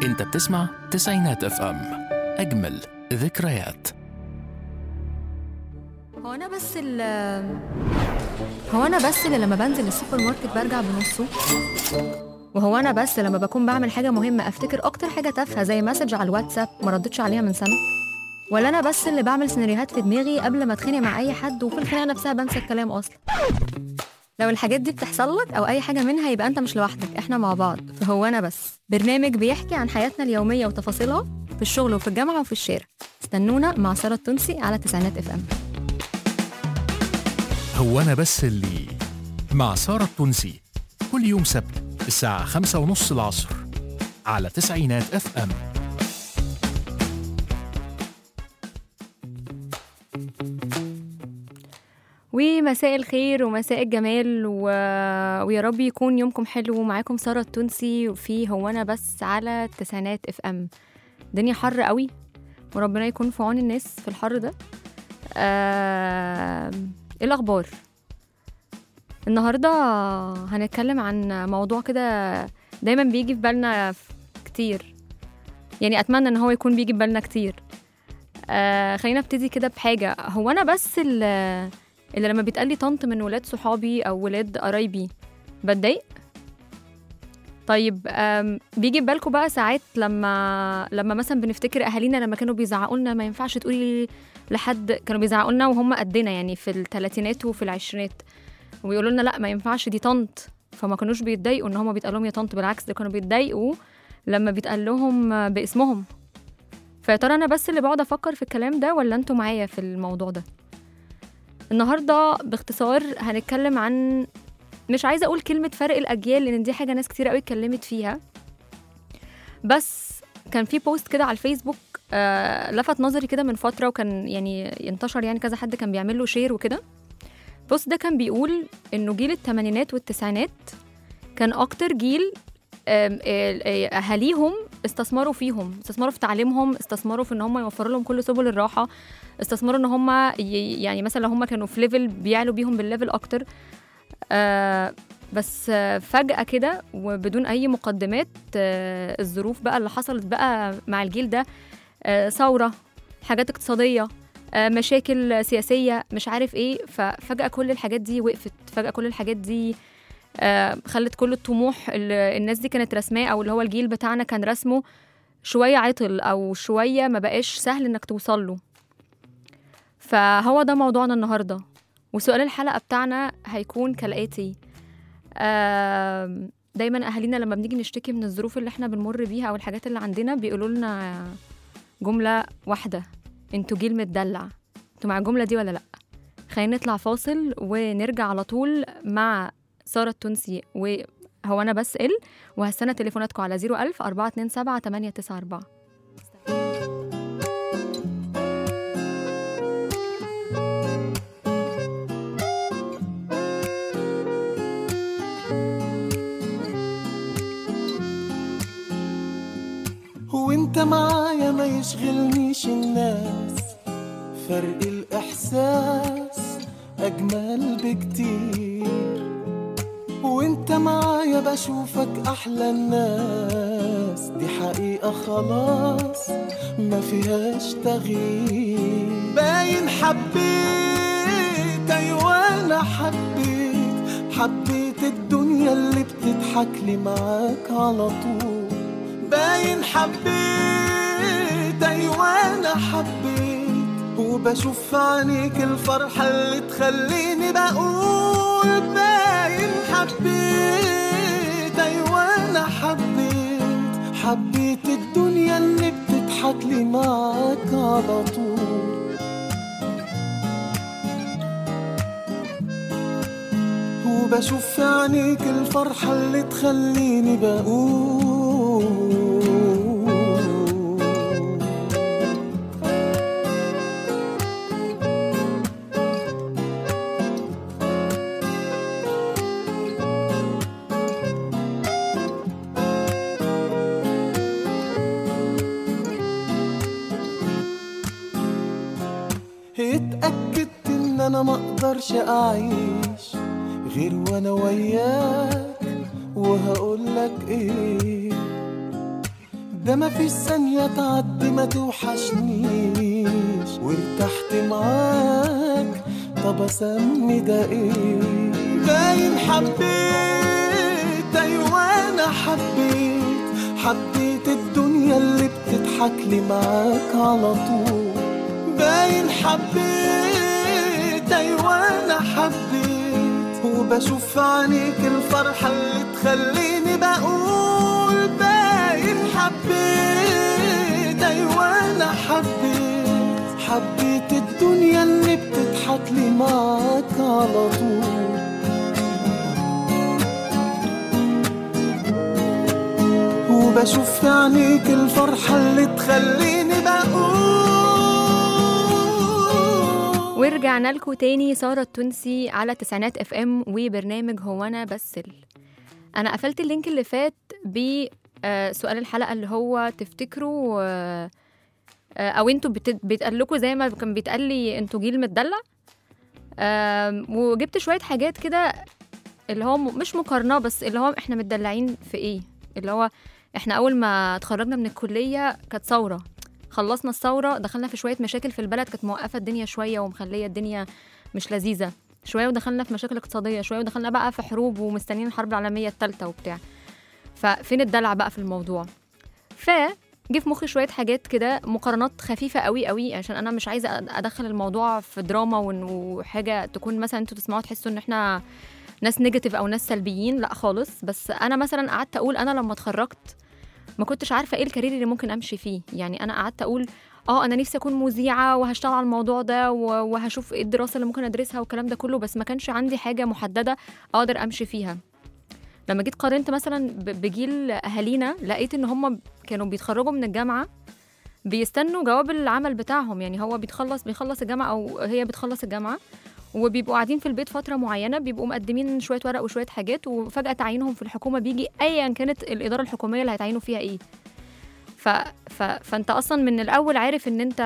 انت بتسمع تسعينات اف ام اجمل ذكريات هو انا بس ال هو انا بس اللي لما بنزل السوبر ماركت برجع بنصه وهو انا بس لما بكون بعمل حاجه مهمه افتكر اكتر حاجه تافهه زي مسج على الواتساب ما ردتش عليها من سنه ولا انا بس اللي بعمل سيناريوهات في دماغي قبل ما اتخانق مع اي حد وفي الخناقه نفسها بنسى الكلام اصلا لو الحاجات دي بتحصل لك او اي حاجه منها يبقى انت مش لوحدك احنا مع بعض فهو انا بس برنامج بيحكي عن حياتنا اليوميه وتفاصيلها في الشغل وفي الجامعه وفي الشارع استنونا مع ساره التونسي على تسعينات اف ام هو انا بس اللي مع سارة التونسي كل يوم سبت الساعة خمسة ونص العصر على تسعينات اف ام ومساء الخير ومساء الجمال و... ويا رب يكون يومكم حلو معاكم سارة التونسي وفي هو أنا بس على التسعينات اف ام الدنيا حر قوي وربنا يكون في عون الناس في الحر ده آه... ايه الأخبار؟ النهاردة هنتكلم عن موضوع كده دايما بيجي في بالنا كتير يعني أتمنى إن هو يكون بيجي في بالنا كتير آه خلينا ابتدي كده بحاجة هو أنا بس اللي اللي لما بيتقال لي طنط من ولاد صحابي او ولاد قرايبي بتضايق طيب آم، بيجي في بالكم بقى ساعات لما لما مثلا بنفتكر اهالينا لما كانوا بيزعقوا لنا ما ينفعش تقولي لحد كانوا بيزعقوا لنا وهم قدنا يعني في الثلاثينات وفي العشرينات ويقولوا لنا لا ما ينفعش دي طنط فما كانوش بيتضايقوا ان هم بيتقال لهم يا طنط بالعكس ده كانوا بيتضايقوا لما بيتقال لهم باسمهم فيا ترى انا بس اللي بقعد افكر في الكلام ده ولا انتوا معايا في الموضوع ده النهارده باختصار هنتكلم عن مش عايزه اقول كلمه فرق الاجيال لان دي حاجه ناس كتير قوي اتكلمت فيها بس كان في بوست كده على الفيسبوك آه لفت نظري كده من فتره وكان يعني ينتشر يعني كذا حد كان بيعمل له شير وكده البوست ده كان بيقول انه جيل الثمانينات والتسعينات كان اكتر جيل آم، آه، آه، اهاليهم استثمروا فيهم استثمروا في تعليمهم استثمروا في ان هم يوفروا لهم كل سبل الراحه استثمروا ان هم ي- يعني مثلا لو هم كانوا في ليفل بيعلوا بيهم بالليفل اكتر آه بس آه فجأة كده وبدون أي مقدمات آه الظروف بقى اللي حصلت بقى مع الجيل ده آه ثورة حاجات اقتصادية آه مشاكل سياسية مش عارف ايه ففجأة كل الحاجات دي وقفت فجأة كل الحاجات دي آه خلت كل الطموح اللي الناس دي كانت رسماه أو اللي هو الجيل بتاعنا كان رسمه شوية عطل أو شوية ما بقاش سهل إنك توصل له فهو ده موضوعنا النهارده وسؤال الحلقه بتاعنا هيكون كالاتي آم، دايما اهالينا لما بنيجي نشتكي من الظروف اللي احنا بنمر بيها او الحاجات اللي عندنا بيقولوا لنا جمله واحده انتوا جيل متدلع انتوا مع الجمله دي ولا لا خلينا نطلع فاصل ونرجع على طول مع ساره التونسي وهو انا بسال وهستنى تليفوناتكم على 01000 427 894 وانت معايا ما يشغلنيش الناس فرق الإحساس أجمل بكتير وانت معايا بشوفك أحلى الناس دي حقيقة خلاص ما فيهاش تغيير باين حبيت أيوة أنا حبيت حبيت الدنيا اللي بتضحك لي معاك على طول باين حبيت ايوه انا حبيت وبشوف في عينيك الفرحة اللي تخليني بقول باين حبيت ايوه انا حبيت حبيت الدنيا اللي بتضحك لي معاك على طول وبشوف في عينيك الفرحة اللي تخليني بقول اتأكدت ان انا مقدرش اعيش غير وانا وياك وهقولك ايه ده مفيش ثانية تعدي ما توحشنيش وارتحت معاك طب اسمي ده ايه باين حبيت ايوه انا حبيت حبيت الدنيا اللي بتضحك لي معاك على طول باين حبيت ايوه انا حبيت وبشوف في عينيك الفرحة اللي تخليني بقول باين حبيت ايوه انا حبيت حبيت الدنيا اللي بتضحك لي معاك على طول وبشوف في عينيك الفرحة اللي تخليني بقول ورجعنا لكم تاني سارة التونسي على تسعينات اف ام وبرنامج هو انا بسل انا قفلت اللينك اللي فات بسؤال الحلقة اللي هو تفتكروا آه، آه، او انتوا بت- بيتقال لكم زي ما كان بيتقال لي انتوا جيل متدلع آم، وجبت شوية حاجات كده اللي هو م- مش مقارنة بس اللي هو احنا متدلعين في ايه اللي هو احنا اول ما اتخرجنا من الكلية كانت ثورة خلصنا الثورة دخلنا في شوية مشاكل في البلد كانت موقفة الدنيا شوية ومخلية الدنيا مش لذيذة شوية ودخلنا في مشاكل اقتصادية شوية ودخلنا بقى في حروب ومستنيين الحرب العالمية التالتة وبتاع ففين الدلع بقى في الموضوع ف جه في مخي شويه حاجات كده مقارنات خفيفه قوي قوي عشان انا مش عايزه أد- ادخل الموضوع في دراما وإن- وحاجه تكون مثلا انتوا تسمعوا تحسوا ان احنا ناس نيجاتيف او ناس سلبيين لا خالص بس انا مثلا قعدت اقول انا لما اتخرجت ما كنتش عارفه ايه الكارير اللي ممكن امشي فيه يعني انا قعدت اقول اه انا نفسي اكون مذيعه وهشتغل على الموضوع ده و- وهشوف ايه الدراسه اللي ممكن ادرسها والكلام ده كله بس ما كانش عندي حاجه محدده اقدر امشي فيها لما جيت قارنت مثلا ب- بجيل اهالينا لقيت ان هم كانوا بيتخرجوا من الجامعه بيستنوا جواب العمل بتاعهم يعني هو بيتخلص بيخلص الجامعه او هي بتخلص الجامعه وبيبقوا قاعدين في البيت فتره معينه بيبقوا مقدمين شويه ورق وشويه حاجات وفجاه تعيينهم في الحكومه بيجي ايا كانت الاداره الحكوميه اللي هيتعينوا فيها ايه ف... ف... فانت اصلا من الاول عارف ان انت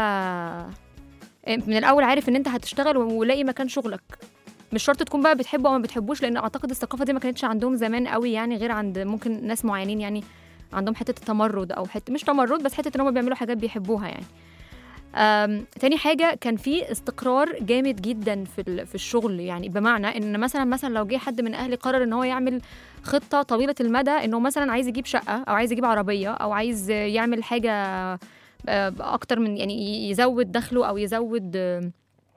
من الاول عارف ان انت هتشتغل ولاقي مكان شغلك مش شرط تكون بقى بتحبه او ما بتحبوش لان اعتقد الثقافه دي ما كانتش عندهم زمان قوي يعني غير عند ممكن ناس معينين يعني عندهم حته التمرد او حته مش تمرد بس حته ان هم بيعملوا حاجات بيحبوها يعني أم، تاني حاجة كان في استقرار جامد جدا في ال- في الشغل يعني بمعنى ان مثلا مثلا لو جه حد من اهلي قرر ان هو يعمل خطة طويلة المدى انه مثلا عايز يجيب شقة او عايز يجيب عربية او عايز يعمل حاجة آه، اكتر من يعني يزود دخله او يزود آه،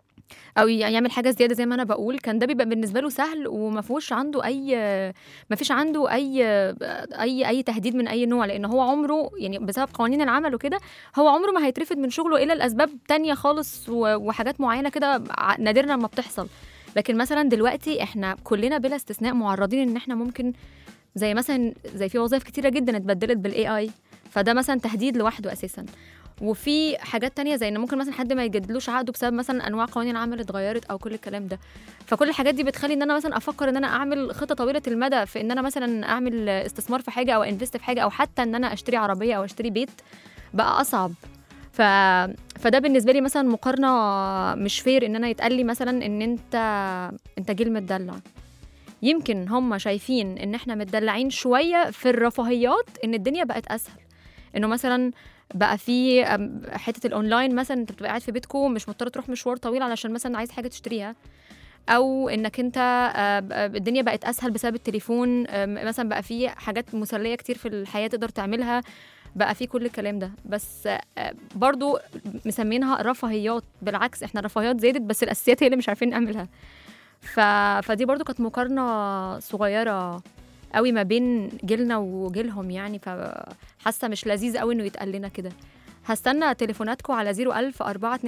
او يعمل حاجه زياده زي ما انا بقول كان ده بيبقى بالنسبه له سهل وما فيهوش عنده اي ما فيش عنده اي اي اي تهديد من اي نوع لان هو عمره يعني بسبب قوانين العمل وكده هو عمره ما هيترفد من شغله الا لاسباب تانية خالص و- وحاجات معينه كده ع- نادرا ما بتحصل لكن مثلا دلوقتي احنا كلنا بلا استثناء معرضين ان احنا ممكن زي مثلا زي في وظائف كتيره جدا اتبدلت بالاي اي فده مثلا تهديد لوحده اساسا وفي حاجات تانية زي ان ممكن مثلا حد ما يجدلوش عقده بسبب مثلا انواع قوانين العمل اتغيرت او كل الكلام ده فكل الحاجات دي بتخلي ان انا مثلا افكر ان انا اعمل خطه طويله المدى في ان انا مثلا اعمل استثمار في حاجه او انفست في حاجه او حتى ان انا اشتري عربيه او اشتري بيت بقى اصعب ف... فده بالنسبه لي مثلا مقارنه مش فير ان انا يتقال لي مثلا ان انت انت جيل متدلع يمكن هم شايفين ان احنا متدلعين شويه في الرفاهيات ان الدنيا بقت اسهل انه مثلا بقى في أم، حته الاونلاين مثلا انت بتبقى قاعد في بيتكم مش مضطر تروح مشوار طويل علشان مثلا عايز حاجه تشتريها او انك انت آه، ب- الدنيا بقت اسهل بسبب التليفون آم، مثلا بقى في حاجات مسليه كتير في الحياه تقدر تعملها بقى في كل الكلام ده بس آه، برضو مسمينها رفاهيات بالعكس احنا الرفاهيات زادت بس الاساسيات هي اللي مش عارفين نعملها ف... فدي برضو كانت مقارنه صغيره قوي ما بين جيلنا وجيلهم يعني فحاسه مش لذيذ قوي انه يتقال لنا كده هستنى تليفوناتكم على 01000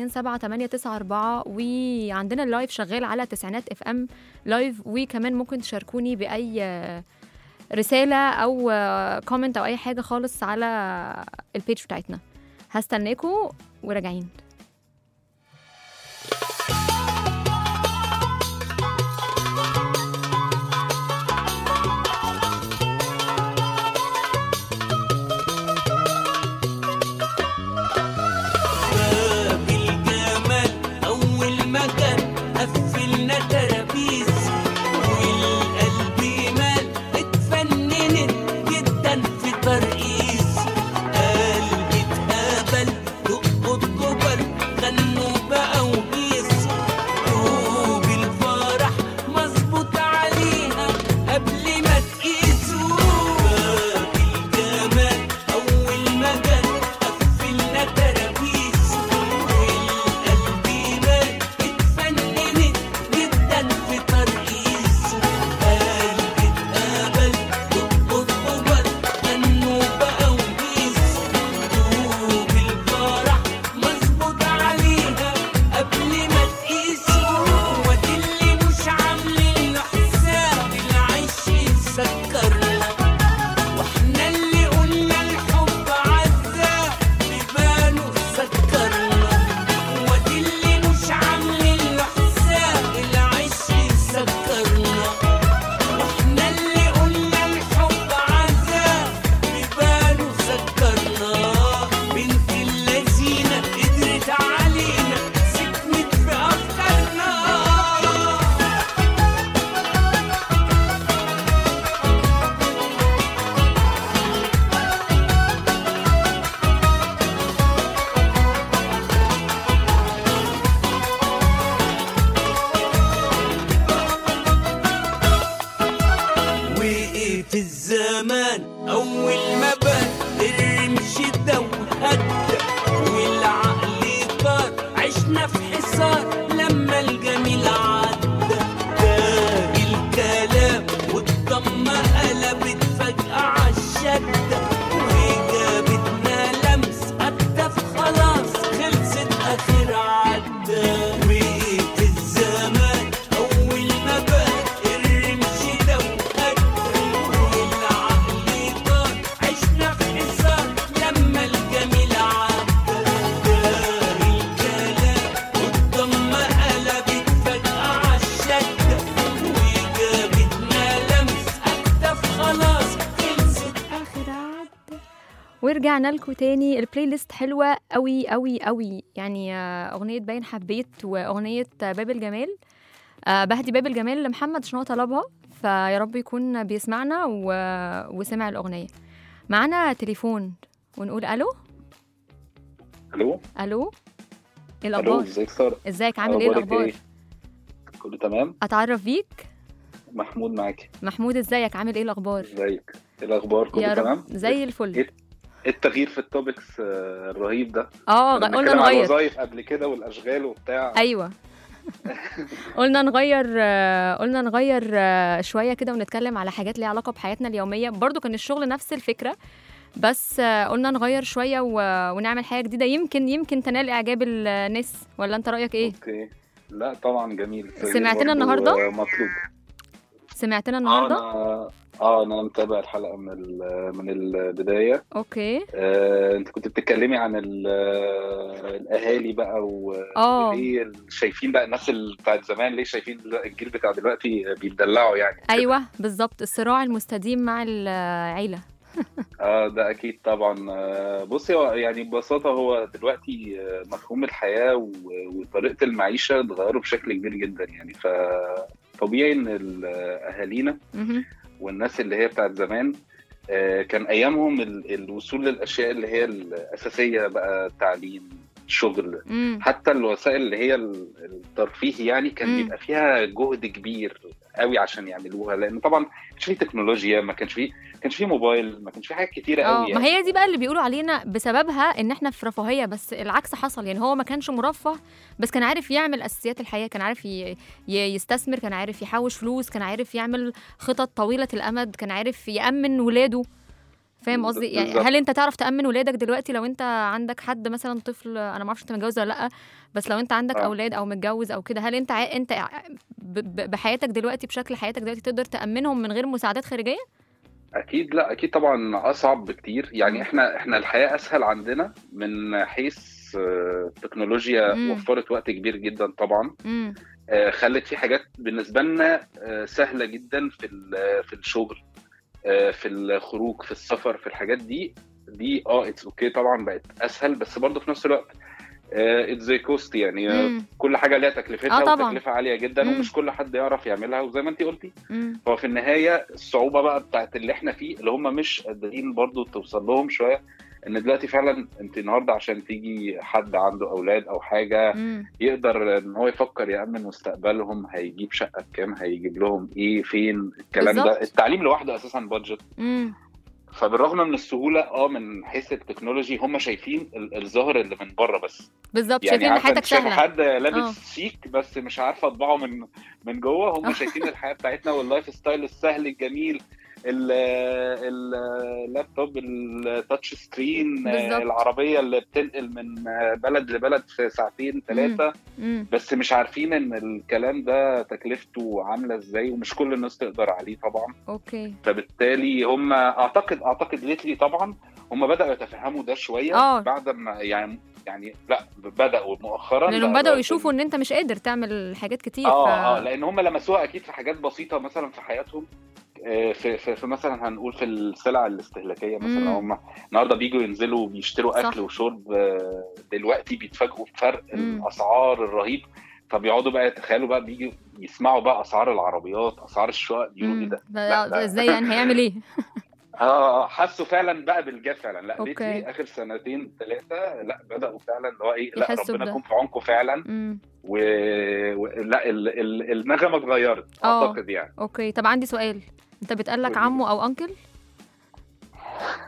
427 وعندنا اللايف شغال على تسعينات اف ام لايف وكمان ممكن تشاركوني باي رساله او كومنت او اي حاجه خالص على البيج بتاعتنا هستناكم وراجعين باب الجمال أول مكان قفلنا ترابيز والقلب مال اتفننت جدا في ترقيص الزمان أول ما بان الرمش ده وهدى والعقل طار عشنا في حصار لما الجميل عدى دار الكلام والضمة قلبت فجأة عالشدة وجابتنا لمس أكتف خلاص خلصت آخر عدى بقيت الزمان أول ما بان الرمش ده وهدى والعقل طار عشنا في حصار لما الجميل عدى دار الكلام والضمة قلبت فجأة عالشدة وجابتنا لمس أكتف خلاص خلصت اخر عد ورجعنا لكم تاني البلاي ليست حلوه قوي قوي قوي يعني آه، اغنيه باين حبيت واغنيه آه، باب الجمال آه، بهدي باب الجمال لمحمد عشان هو طلبها فيا رب يكون بيسمعنا و... وسمع الاغنيه معانا تليفون ونقول الو الو الو ايه الو الاخبار ازيك ساره ازيك عامل ايه أخبارك الاخبار كله تمام اتعرف بيك محمود معاكي محمود ازيك عامل ايه الاخبار ازيك ايه الاخبار كله يا تمام رب زي الفل إيه التغيير في التوبكس آه، الرهيب ده اه كنا قلنا بنتكلم على نغير الوظايف قبل كده والاشغال وبتاع ايوه قلنا نغير آه، قلنا نغير آه، شويه كده ونتكلم على حاجات ليها علاقه بحياتنا اليوميه برضو كان الشغل نفس الفكره بس آه، قلنا نغير شويه و- ونعمل حاجه جديده يمكن يمكن تنال اعجاب الناس ولا انت رايك ايه اوكي لا طبعا جميل التغيير سمعتنا برضو، النهاردة؟ آه، مطلوب سمعتنا اه النهارده انا اه انا متابع الحلقه من ال- من البدايه اوكي آه، انت كنت بتتكلمي عن ال- آه، الاهالي بقى و- آه. وليه ال- شايفين بقى الناس اللي بتاعت زمان ليه شايفين الجيل بتاع دلوقتي بيتدلعوا يعني ايوه بالظبط الصراع المستديم مع العيله اه ده اكيد طبعا آه، بصي هو يعني ببساطه هو دلوقتي آه، مفهوم الحياه و- وطريقه المعيشه اتغيروا بشكل كبير جدا يعني فطبيعي ان ال- اهالينا مهم. والناس اللي هي بتاعت زمان آه، كان ايامهم ال- الوصول للاشياء اللي هي الاساسيه بقى التعليم شغل مم. حتى الوسائل اللي هي ال- الترفيه يعني كان مم. بيبقى فيها جهد كبير قوي عشان يعملوها لان طبعا ما كانش فيه تكنولوجيا ما كانش فيه ما كانش فيه موبايل ما كانش فيه حاجات كتيره اه قوي ما هي دي بقى اللي بيقولوا علينا بسببها ان احنا في رفاهيه بس العكس حصل يعني هو ما كانش مرفه بس كان عارف يعمل اساسيات الحياه كان عارف ي... ي... يستثمر كان عارف يحوش فلوس كان عارف يعمل خطط طويله الامد كان عارف يامن ولاده فاهم قصدي يعني بالظبط. هل انت تعرف تامن ولادك دلوقتي لو انت عندك حد مثلا طفل انا ما اعرفش انت متجوز ولا لا بس لو انت عندك آه. اولاد او متجوز او كده هل انت ع... انت ع- ب... ب- بحياتك دلوقتي بشكل حياتك دلوقتي تقدر تامنهم من غير مساعدات خارجيه اكيد لا اكيد طبعا اصعب بكتير يعني مم. احنا احنا الحياه اسهل عندنا من حيث آه، التكنولوجيا مم. وفرت وقت كبير جدا طبعا امم آه، خلت في حاجات بالنسبه لنا آه، سهله جدا في ال- في الشغل آه، في الخروج في السفر في الحاجات دي دي اه اتس اوكي طبعا بقت اسهل بس برضه في نفس الوقت اتس زي كوست يعني آه، مم. كل حاجه ليها تكلفتها آه طبعاً. وتكلفه عاليه جدا مم. ومش كل حد يعرف يعملها وزي ما انت قلتي امم هو في النهايه الصعوبه بقى بتاعت اللي احنا فيه اللي هم مش قادرين برضو توصل لهم شويه ان دلوقتي فعلا انت النهارده عشان تيجي حد عنده اولاد او حاجه امم يقدر ان هو يفكر يامن مستقبلهم هيجيب شقه بكام هيجيب لهم ايه فين الكلام بالظبط. ده التعليم لوحده اساسا بادجت امم فبالرغم من السهوله اه من حيث التكنولوجي هم شايفين ال- الظاهر اللي من بره بس بالظبط يعني شايفين ان عارفه حياتك انت شايفه سهله حد لابس آه. شيك بس مش عارفه اطبعه من من جوه هم شايفين الحياه بتاعتنا واللايف ستايل السهل الجميل ال- اللابتوب التاتش سكرين بالظبط. العربيه اللي بتنقل من بلد لبلد في ساعتين ثلاثه امم بس مش عارفين ان الكلام ده تكلفته عامله ازاي ومش كل الناس تقدر عليه طبعا اوكي فبالتالي هم اعتقد اعتقد ليتلي طبعا هم بداوا يتفهموا ده شويه آه. بعد ما يعني يعني لا بداوا مؤخرا لانهم بقى- بداوا بقى- يشوفوا ان انت مش قادر تعمل حاجات كتير اه ف... اه لان هم لمسوها اكيد في حاجات بسيطه مثلا في حياتهم آه، في, في, في مثلا هنقول في السلع الاستهلاكيه مم. مثلا هم النهارده بيجوا ينزلوا بيشتروا صح. اكل وشرب آه، دلوقتي بيتفاجئوا بفرق مم. الاسعار الرهيب فبيقعدوا بقى يتخيلوا بقى بيجوا يسمعوا بقى اسعار العربيات اسعار الشقق يقولوا ايه مم. ده لا، لا، لا. ازاي يعني هيعمل ايه اه آه، حسوا فعلا بقى بالجاب فعلا لا أوكي. ليتلي اخر سنتين ثلاثه لا بداوا فعلا اللي هو ايه لا يحسوا ربنا بده. يكون في عونكم فعلا امم و... و... لا ال... ال... النغمه اتغيرت آه. اعتقد يعني اوكي طب عندي سؤال انت بتقلك قولي. عمو او انكل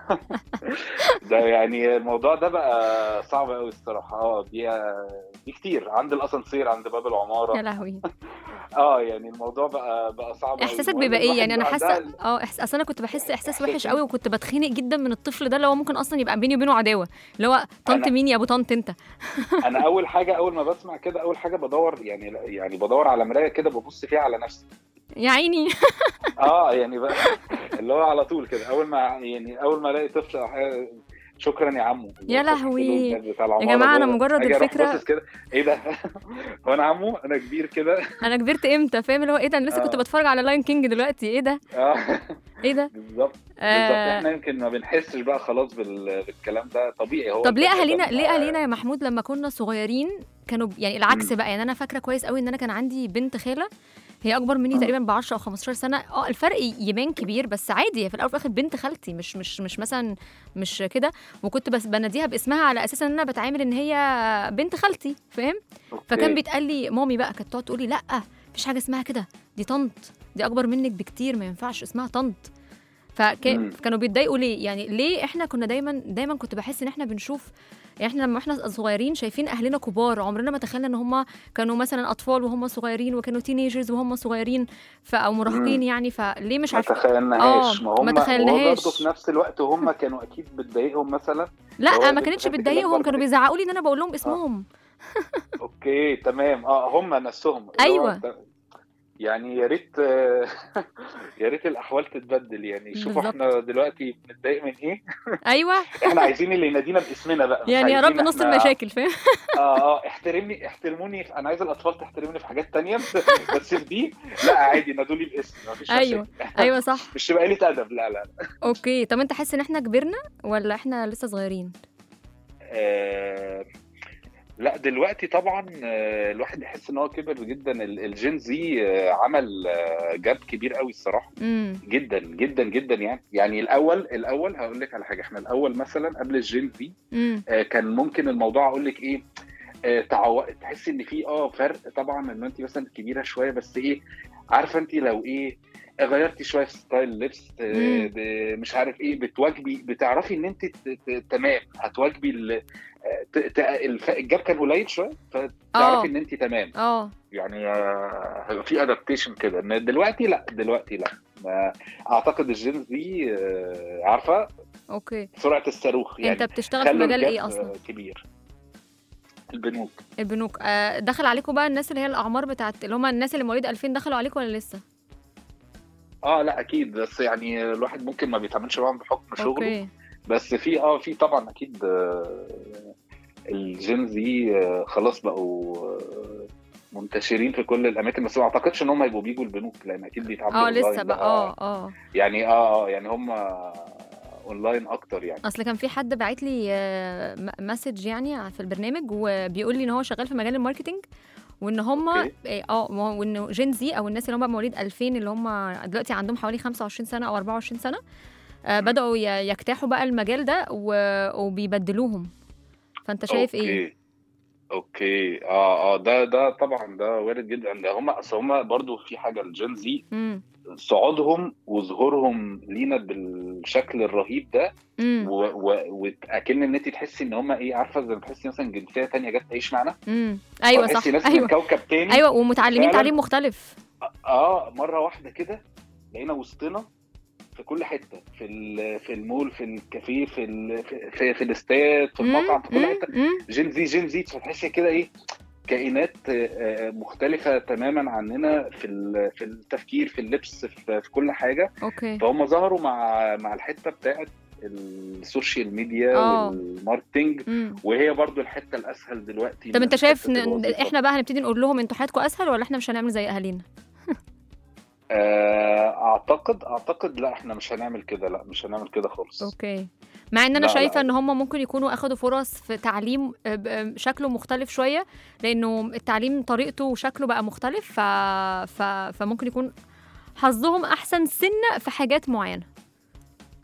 ده يعني الموضوع ده بقى صعب قوي الصراحه اه دي دي كتير عند الاسانسير عند باب يا العماره لهوي اه يعني الموضوع بقى بقى صعب قوي. احساسك المهم بيبقى ايه الواحد يعني انا بقى حاسه ده- اه إحس- اصل انا كنت بحس احساس إحساس وحش إيه؟ قوي وكنت بتخنق جدا من الطفل ده اللي هو ممكن اصلا يبقى بيني وبينه عداوه اللي هو طنط أنا- مين يا ابو طنط انت انا اول حاجه اول ما بسمع كده اول حاجه بدور يعني يعني بدور على مرايه كده ببص فيها على نفسي يا عيني اه يعني بقى اللي هو على طول كده اول ما يعني اول ما الاقي طفل أو حاجة، شكرا يا عمو يا لهوي. بتاع يا العمارة جماعة أنا ده. مجرد أجي أروح الفكرة- باصص كده ايه ده هو انا عمو انا كبير كده انا كبرت امتى فاهم اللي هو ايه ده انا لسه كنت آه. بتفرج على لاين كينج دلوقتي ايه ده اه ايه ده بالظبط بالظبط آه احنا يمكن ما بنحسش بقى خلاص بال... بالكلام ده طبيعي هو طب ليه البني اهالينا آدم، ليه آه، اهالينا يا محمود لما كنا صغيرين كانوا ب- يعني العكس مم. بقى يعني انا فاكره كويس قوي ان انا كان عندي بنت خاله هي اكبر مني مم. تقريبا ب 10 او 15 سنه اه الفرق يبان كبير بس عادي هي في الاول وفي الاخر بنت خالتي مش مش مش مثلا مش كده وكنت بس بناديها باسمها على اساس ان انا بتعامل ان هي بنت خالتي فاهم أوكي. فكان بيتقال لي مامي بقى كانت تقعد تقول لي لا مفيش حاجه اسمها كده دي طنط دي اكبر منك بكتير ما ينفعش اسمها طنط مم. فكانوا بيتضايقوا ليه يعني ليه احنا كنا دايما دايما كنت بحس ان احنا بنشوف يعني احنا لما احنا صغيرين شايفين اهلنا كبار عمرنا ما تخيلنا ان هم كانوا مثلا اطفال وهم صغيرين وكانوا تينيجرز وهم صغيرين ف او مراهقين مم. يعني فليه مش ما عارفين تخيلناهاش آه، ما هم ما تخيلناهاش. برضه في نفس الوقت هم كانوا اكيد بتضايقهم مثلا لا هو ما بنت كانتش خالتك بتضايقهم الأكبر كانوا منك. بيزعقوا لي ان انا بقول لهم اسمهم اوكي تمام اه هم نفسهم اللي هو أيوة. أنت- يعني يا ريت يا ريت الاحوال تتبدل يعني شوفوا بالظبط. احنا دلوقتي بنتضايق من ايه ايوه احنا عايزين اللي ينادينا باسمنا بقى مش يعني يا رب عايزين نص إحنا- المشاكل فاهم اه اه احترمني احترموني في... انا عايز الاطفال تحترمني في حاجات تانية بس في دي لا عادي نادولي باسم مفيش ايوه مشاكل. ايوه صح مش تبقى قله ادب لا لا اوكي طب انت حاسس ان احنا كبرنا ولا احنا لسه صغيرين آه، لا دلوقتي طبعا آه، الواحد يحس ان هو كبر جدا ال- الجين زي آه، عمل آه، جاب كبير قوي الصراحه امم جدا جدا جدا يعني يعني الاول الاول هقول لك على حاجه احنا الاول مثلا قبل الجين زي امم آه، كان ممكن الموضوع اقول لك ايه آه، تعو... تحس ان في اه فرق طبعا ان انت مثلا كبيره شويه بس ايه عارفه انت لو ايه غيرتي شويه في ستايل اللبس آه، مم. ب- مش عارف ايه بتواجبي بتعرفي ان انت ت- ت- تمام هتواجبي ال... آه، ت- ت- الف- الجاب كان قليل شويه آه. فتعرفي ان انت تمام اه يعني آه، هيبقى في ادابتيشن كده ان دلوقتي لا دلوقتي لا ما- اعتقد الجينز دي آه، عارفه اوكي سرعه الصاروخ يعني انت بتشتغل في خلوا مجال الجاب، ايه اصلا آه، كبير البنوك البنوك آه دخل عليكم بقى الناس اللي هي الاعمار بتاعت اللي هم الناس اللي مواليد 2000 دخلوا عليكم ولا لسه اه لا اكيد بس يعني الواحد ممكن ما بيتعاملش معاهم بحكم شغله اوكي بس في اه في طبعا اكيد آه، الجين زي آه، خلاص بقوا آه، منتشرين في كل الاماكن بس ما اعتقدش ان هم يبقوا بيجوا البنوك لان اكيد بيتعاملوا اه أونلاين لسه بقى اه اه يعني اه اه يعني هم اونلاين اكتر يعني اصل كان في حد باعت لي آه، م- مسج يعني في البرنامج وبيقول لي ان هو شغال في مجال الماركتينج وان هم أوكي. اه ما هو- وان جين زي او الناس اللي هم مواليد 2000 اللي هم دلوقتي عندهم حوالي 25 سنه او 24 سنه آه بداوا ي- يجتاحوا بقى المجال ده و- وبيبدلوهم فانت شايف أوكي. ايه اوكي اه اه ده ده طبعا ده وارد جدا ده هم اصل هم برضو في حاجه الجين زي امم صعودهم وظهورهم لينا بالشكل الرهيب ده امم و- و- واكن ان انت تحسي ان هم ايه عارفه زي ما تحسي مثلا جنسيه تانية جت تعيش معانا امم ايوه صح تحسي ناس من ايوه كوكب تاني ايوه ومتعلمين فعلاً. تعليم مختلف اه مره واحده كده لقينا وسطنا في كل حته في ال- في المول في الكافيه في ال- في, في, في الاستاد في المطعم في كل مم، حته مم، جين زي جين زي فتحسي كده ايه كائنات آه، آه، مختلفة تماما عننا في ال- في التفكير في اللبس في, في كل حاجة اوكي فهم ظهروا مع مع الحتة بتاعت السوشيال ميديا آه. والماركتينج مم. وهي برضو الحتة الأسهل دلوقتي طب من انت شايف حتة ن... الوظيفة. احنا بقى هنبتدي نقول لهم انتوا حياتكم اسهل ولا احنا مش هنعمل زي اهالينا آه، اعتقد اعتقد لا احنا مش هنعمل كده لا مش هنعمل كده خالص اوكي مع ان انا لا، شايفه لا. ان هم ممكن يكونوا اخدوا فرص في تعليم آه، ب- آه، شكله مختلف شويه لانه التعليم طريقته وشكله بقى مختلف ف... ف... فممكن يكون حظهم احسن سنه في حاجات معينه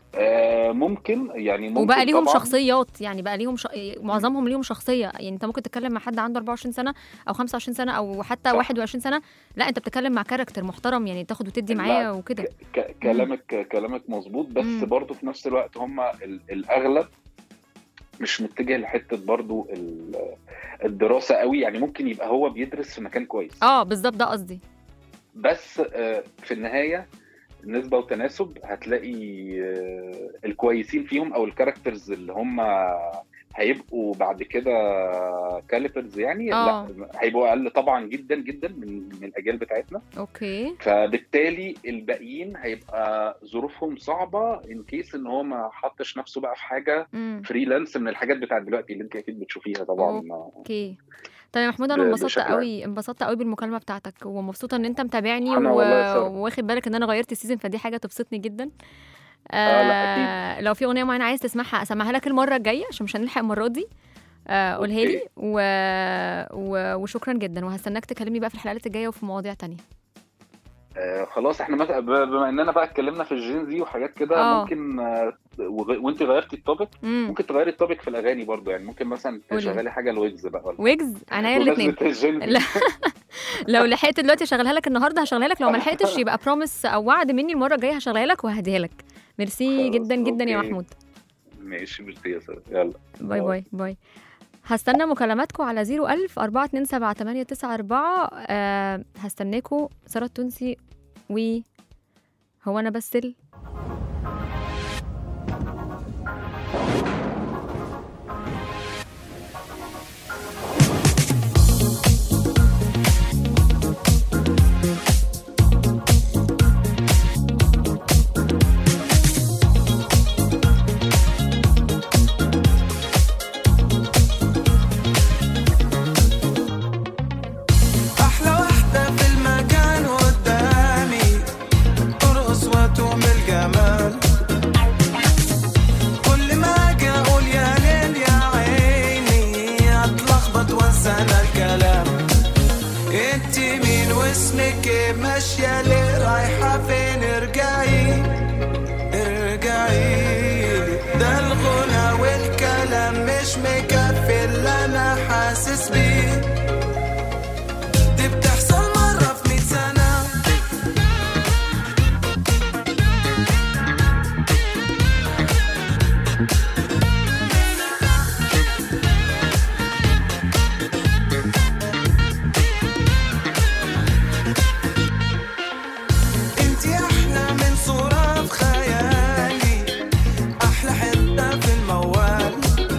آه ممكن يعني ممكن وبقى ليهم طبعاً. شخصيات يعني بقى ليهم ش... معظمهم ليهم شخصيه يعني انت ممكن تتكلم مع حد عنده 24 سنه او 25 سنه او حتى صح. 21 سنه لا انت بتتكلم مع كاركتر محترم يعني تاخد وتدي لا، معاه وكده ك- كلامك كلامك مظبوط بس مم. برضه في نفس الوقت هم ال- الاغلب مش متجه لحته برضه ال- الدراسه قوي يعني ممكن يبقى هو بيدرس في مكان كويس اه بالظبط ده قصدي بس آه، في النهايه نسبة وتناسب هتلاقي آه، الكويسين فيهم او الكاركترز اللي هم هيبقوا بعد كده كاليبرز يعني آه. لا هيبقوا اقل طبعا جدا جدا من من الاجيال بتاعتنا اوكي فبالتالي الباقيين هيبقى ظروفهم صعبه ان كيس ان هو ما حطش نفسه بقى في حاجه امم فريلانس من الحاجات بتاعت دلوقتي اللي انت اكيد بتشوفيها طبعا اوكي طيب يا محمود انا ب- انبسطت بشكل عام. قوي انبسطت قوي بالمكالمه بتاعتك ومبسوطه ان انت متابعني أنا و... والله يا سارة. واخد بالك ان انا غيرت السيزون فدي حاجه تبسطني جدا آه، لا، لو في اغنيه معينه عايز تسمعها اسمعها لك المره الجايه عشان مش هنلحق المره دي آه، قولها لي أوكي. و... و... وشكرا جدا وهستناك تكلمني بقى في الحلقات الجايه وفي مواضيع تانية آه خلاص احنا مثلا ب- بما اننا بقى اتكلمنا في الجين زي وحاجات كده آه. ممكن آه وغ- وانت غيرتي التوبيك امم ممكن تغيري التوبيك في الاغاني برضو يعني ممكن مثلا قولي. تشغلي حاجه الويجز بقى ولا ويجز عناية الاثنين بمناسبة الجين زي. لا لو لحقت دلوقتي اشغلها لك النهارده هشغلها لك لو ما لحقتش يبقى بروميس او وعد مني المره الجايه هشغلها لك وهديها لك ميرسي خلاص، جدا جدا يا أوكي. محمود ماشي ميرسي يا سارة يلا باي باي. باي باي هستنى مكالماتكم على 01000 427 أه هستناكم سارة التونسي و هو انا بسل أحلى واحدة في المكان قدامي ترقص وتعمل جمال كل ما أجي أقول يا ليل يا عيني أتلخبط وأنسى أنا الكلام انت مين واسمك إيه؟ ماشية ليه رايحة فين ارجعي ارجعي ده الغنى والكلام مش مكفي اللي انا حاسس بيه دي بتحصل مرة في مية سنة انتي احلى من صورة في خيالي احلى حتة في الموال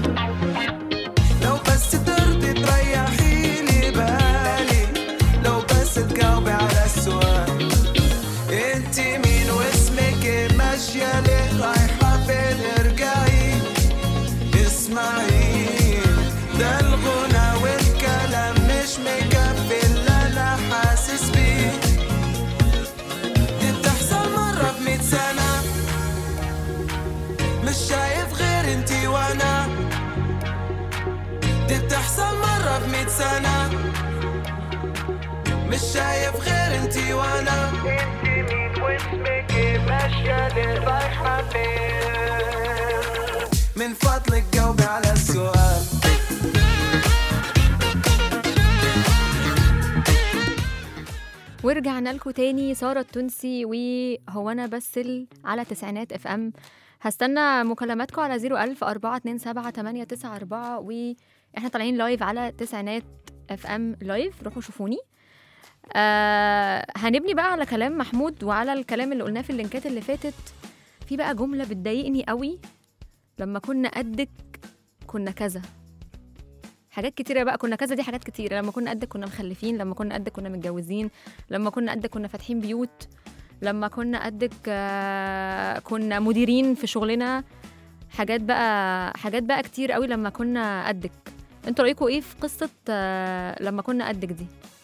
لو بس ترضي تريحي لي بالي لو بس تجاوبي على السؤال انتي مين واسمك ايه ماشية ليه رايحة فين ارجعي اسمعي ده الغنى والكلام مش مكفي اللي انا حاسس بيه دي بتحصل مرة في مية سنة مش شايف غير انتي وانا دي بتحصل مرة في مية سنة مش شايف غير انتي وانا انتي مين واسمك ايه ماشية ليه رايحة فين من فضلك جاوبي على السؤال ورجعنا لكم تاني سارة التونسي وهو انا بسل على تسعينات اف ام هستنى مكالماتكم على 01000 427 واحنا طالعين لايف على تسعينات اف ام لايف روحوا شوفوني آه هنبني بقى على كلام محمود وعلى الكلام اللي قلناه في اللينكات اللي فاتت في بقى جملة بتضايقني قوي لما كنا قدك كنا كذا حاجات كتيرة بقى كنا كذا دي حاجات كتيرة لما كنا قدك كنا مخلفين لما كنا قدك كنا متجوزين لما كنا قدك كنا فاتحين بيوت لما كنا قدك آه، كنا مديرين في شغلنا حاجات بقى حاجات بقى كتير قوي لما كنا قدك انتوا رايكم ايه في قصه آه، لما كنا قدك دي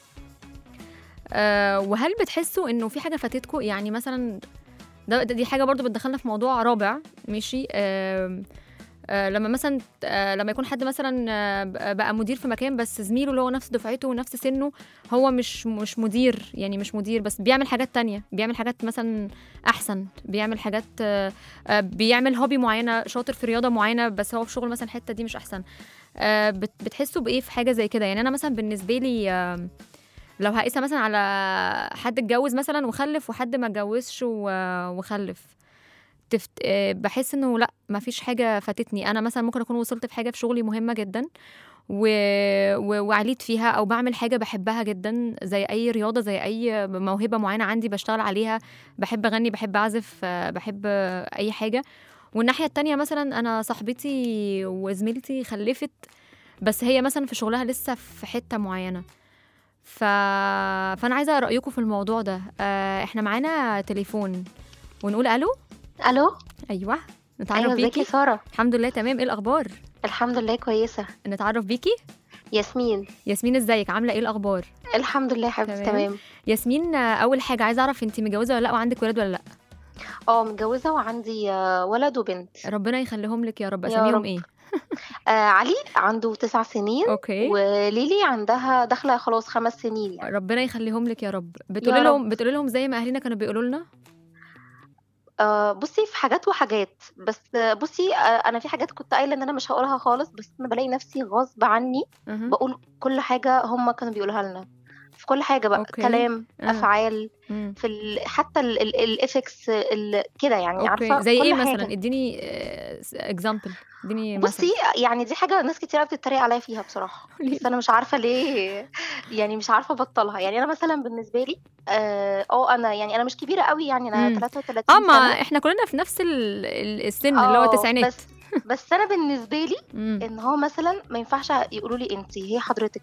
آه، وهل بتحسوا انه في حاجه فاتتكم يعني مثلا ده ده- دي حاجه برضو بتدخلنا في موضوع رابع ماشي آم، آه، لما مثلا آه، لما يكون حد مثلا آه، ب- بقى مدير في مكان بس زميله اللي هو نفس دفعته ونفس سنه هو مش مش مدير يعني مش مدير بس بيعمل حاجات تانية بيعمل حاجات مثلا احسن بيعمل حاجات آه، آه، بيعمل هوبي معينه شاطر في رياضه معينه بس هو في شغل مثلا الحته دي مش احسن آه، بت- بتحسوا بايه في حاجه زي كده يعني انا مثلا بالنسبه لي آه، لو هقيسها مثلا على حد اتجوز مثلا وخلف وحد ما اتجوزش و- وخلف تفت... آه، بحس انه لا ما فيش حاجه فاتتني انا مثلا ممكن اكون وصلت في حاجه في شغلي مهمه جدا و... و... وعليت فيها او بعمل حاجه بحبها جدا زي اي رياضه زي اي موهبه معينه عندي بشتغل عليها بحب اغني بحب اعزف آه، بحب آه، اي حاجه والناحيه التانية مثلا انا صاحبتي وزميلتي خلفت بس هي مثلا في شغلها لسه في حته معينه ف... فانا عايزه رايكم في الموضوع ده آه، احنا معانا تليفون ونقول الو الو ايوه نتعرف ايوه ازيك يا بيكي ساره الحمد لله تمام ايه الاخبار الحمد لله كويسه نتعرف بيكي ياسمين ياسمين ازيك عامله ايه الاخبار الحمد لله يا حبيبتي تمام. تمام ياسمين آه، اول حاجه عايزه اعرف انت متجوزه ولا لا وعندك ولاد ولا لا اه متجوزه وعندي آه، ولد وبنت ربنا يخليهم لك يا رب يا اساميهم رب. ايه آه علي عنده تسع سنين اوكي وليلي عندها داخله خلاص خمس سنين يعني ربنا يخليهم لك يا رب بتقولي يا لهم بتقولي لهم زي ما اهلنا كانوا بيقولوا لنا آه بصي في حاجات وحاجات بس آه، بصي آه انا في حاجات كنت قايله ان انا مش هقولها خالص بس انا بلاقي نفسي غصب عني أها. بقول كل حاجه هم كانوا بيقولوها لنا في كل حاجه بقى أوكي. كلام أه. افعال مم. في ال... حتى الافكس كده يعني اوكي عارفه زي كل ايه حاجة. مثلا اديني اكزامبل اديني مثلا بصي يعني دي حاجه ناس كتير بتتريق عليا فيها بصراحه قولي. بس انا مش عارفه ليه يعني مش عارفه ابطلها يعني انا مثلا بالنسبه لي اه آه، انا يعني انا مش كبيره قوي يعني انا مم. 33 اه ما سنه احنا كلنا في نفس ال- ال- السن اللي هو آه، التسعينات بس بس انا بالنسبه لي مم. ان هو مثلا ما ينفعش يقولوا لي انت هي حضرتك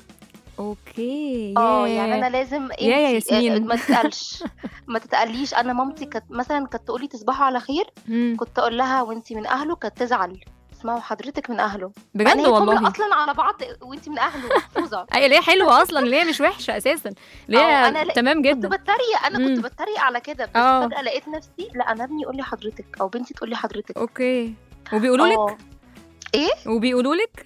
اوكي اه ياه. يعني انا لازم انت يا يا ياسمين. ما تتقالش ما تتقاليش انا مامتي كانت مثلا كانت تقولي تصبحوا على خير مم. كنت اقول لها وانت من اهله كانت تزعل اسمعوا حضرتك من اهله بجد يعني هي والله جملة اصلا على بعض وانت من اهله محفوظه اي اللي هي حلوه اصلا اللي هي مش وحشه اساسا اللي أو هي أنا لا- تمام كنت جدا بتريق انا مم. كنت بتريق على كده بس آه. فجاه لقيت نفسي لا انا ابني يقول لي حضرتك او بنتي تقول لي حضرتك اوكي وبيقولوا لك اه وبيقولوا لك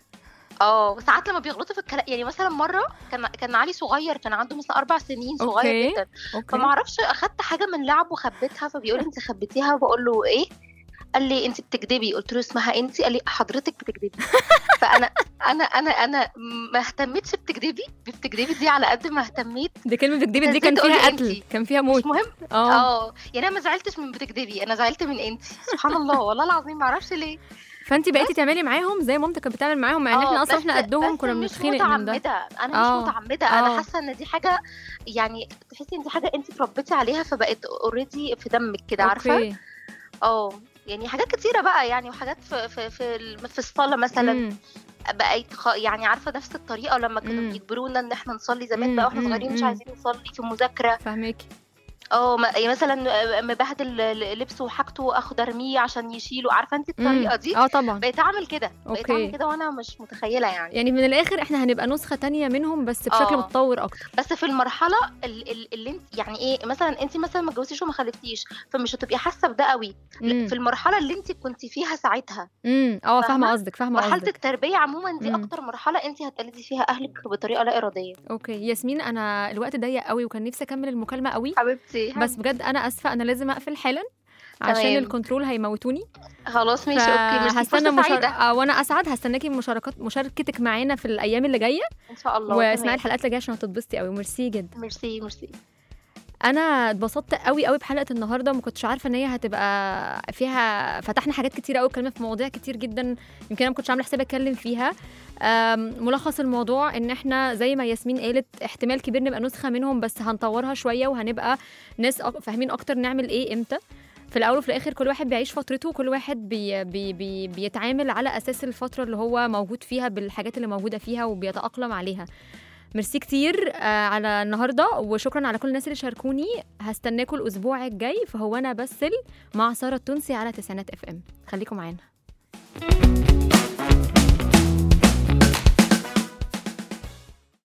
اه ساعات لما بيغلطوا في الكلام يعني مثلا مره كان كان علي صغير كان عنده مثلا اربع سنين صغير أوكي. جدا اوكي فما اعرفش اخدت حاجه من لعب وخبيتها فبيقول لي انت خبيتيها وبقول له ايه قال لي انت بتكدبي قلت له اسمها انت قال لي حضرتك بتكدبي فانا انا انا انا ما اهتمتش بتكدبي بتكدبي دي على قد ما اهتميت دي كلمه بتكدبي دي إزاي كان تقولي فيها إنتي؟ قتل كان فيها موت مش مهم اه اه يعني انا ما زعلتش من بتكدبي انا زعلت من انت سبحان الله والله العظيم ما اعرفش ليه فانت بقيتي تعملي معاهم زي مامتك كانت بتعمل معاهم مع ان آه، احنا اصلا بس- احنا قدهم بس كنا مش بنتخانق من ده متعمده انا آه، مش متعمده آه. انا حاسه ان دي حاجه يعني تحسي ان دي حاجه انت اتربيتي عليها فبقت اوريدي في دمك كده عارفه اوكي اه يعني حاجات كتيره بقى يعني وحاجات في في في, ال- في الصلاه مثلا مم. بقيت خ- يعني عارفه نفس الطريقه لما مم. كانوا بيجبرونا ان احنا نصلي زمان مم، بقى واحنا مم، صغيرين مش مم. عايزين نصلي في مذاكره فاهماكي اه ما- يعني مثلا مبهدل لبسه وحاجته اخد ارميه عشان يشيله عارفه انت الطريقه مم. دي اه طبعا بقيت اعمل كده بقيت أوكي. اعمل كده وانا مش متخيله يعني يعني من الاخر احنا هنبقى نسخه تانية منهم بس بشكل آه. متطور اكتر بس في المرحله ال- ال- اللي انت يعني ايه مثلا انت مثلا ما اتجوزتيش وما خلفتيش فمش هتبقي حاسه بده قوي لا، مم. في المرحله اللي انت كنت فيها ساعتها امم اه فاهمه فاهمة؟ قصدك فاهمه مرحله قصدك التربيه عموما دي مم. اكتر مرحله انت هتقلدي فيها اهلك بطريقه لا اراديه اوكي ياسمين انا الوقت ضيق قوي وكان نفسي اكمل المكالمه قوي حبيبتي بس بجد انا اسفه انا لازم اقفل حالا عشان تمام. الكنترول هيموتوني خلاص ماشي اوكي ميرسي هستنى فرصه مشار... سعيده آه، وانا اسعد هستناكي مشاركات مشاركتك معانا في الايام اللي جايه ان شاء الله واسمعي تمام. الحلقات اللي جايه عشان هتتبسطي قوي ميرسي جدا ميرسي ميرسي انا اتبسطت قوي قوي بحلقه النهارده ما كنتش عارفه ان هي هتبقى فيها فتحنا حاجات كتير قوي اتكلمنا في مواضيع كتير جدا يمكن انا ما كنتش عامله حسابي اتكلم فيها أم، ملخص الموضوع ان احنا زي ما ياسمين قالت احتمال كبير نبقى نسخه منهم بس هنطورها شويه وهنبقى ناس أك- فاهمين اكتر نعمل ايه امتى في الاول وفي الاخر كل واحد بيعيش فترته وكل واحد بي بي بي بيتعامل على اساس الفتره اللي هو موجود فيها بالحاجات اللي موجوده فيها وبيتاقلم عليها ميرسي كتير آه على النهارده وشكرا على كل الناس اللي شاركوني هستناكم الاسبوع الجاي فهو انا بسل مع ساره التونسي على تسعينات اف ام خليكم معانا